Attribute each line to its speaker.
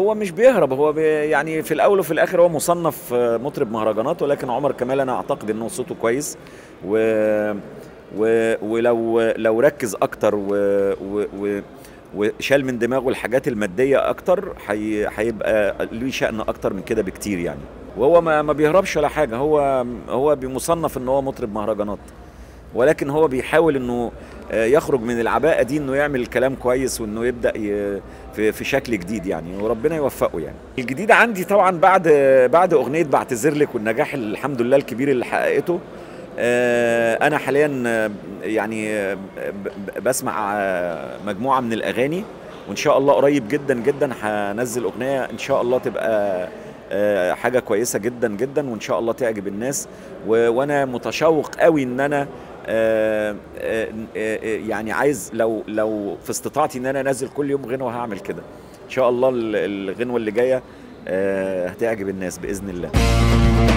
Speaker 1: هو مش بيهرب هو بي يعني في الاول وفي الاخر هو مصنف آه، مطرب مهرجانات ولكن عمر كمال انا اعتقد انه صوته كويس و و ولو لو ركز اكتر و و و وشال من دماغه الحاجات الماديه اكتر هي- هيبقى ليه شأن اكتر من كده بكتير يعني وهو ما ما بيهربش ولا حاجه هو هو بمصنف ان هو مطرب مهرجانات ولكن هو بيحاول انه آه، يخرج من العباءه دي انه يعمل كلام كويس وانه يبدا ي- في في شكل جديد يعني وربنا يوفقه يعني الجديد عندي طبعا بعد بعد اغنيه بعتذر لك والنجاح الحمد لله الكبير اللي حققته آه، انا حاليا آه، يعني آه، ب- ب- بسمع آه، مجموعه من الاغاني وان شاء الله قريب جدا جدا هنزل اغنيه ان شاء الله تبقى آه، حاجه كويسه جدا جدا وان شاء الله تعجب الناس و- وانا متشوق قوي ان انا آه، آه، آه، يعني عايز لو لو في استطاعتي ان انا انزل كل يوم غنوه هعمل كده ان شاء الله ال- الغنوه اللي جايه آه، هتعجب الناس باذن الله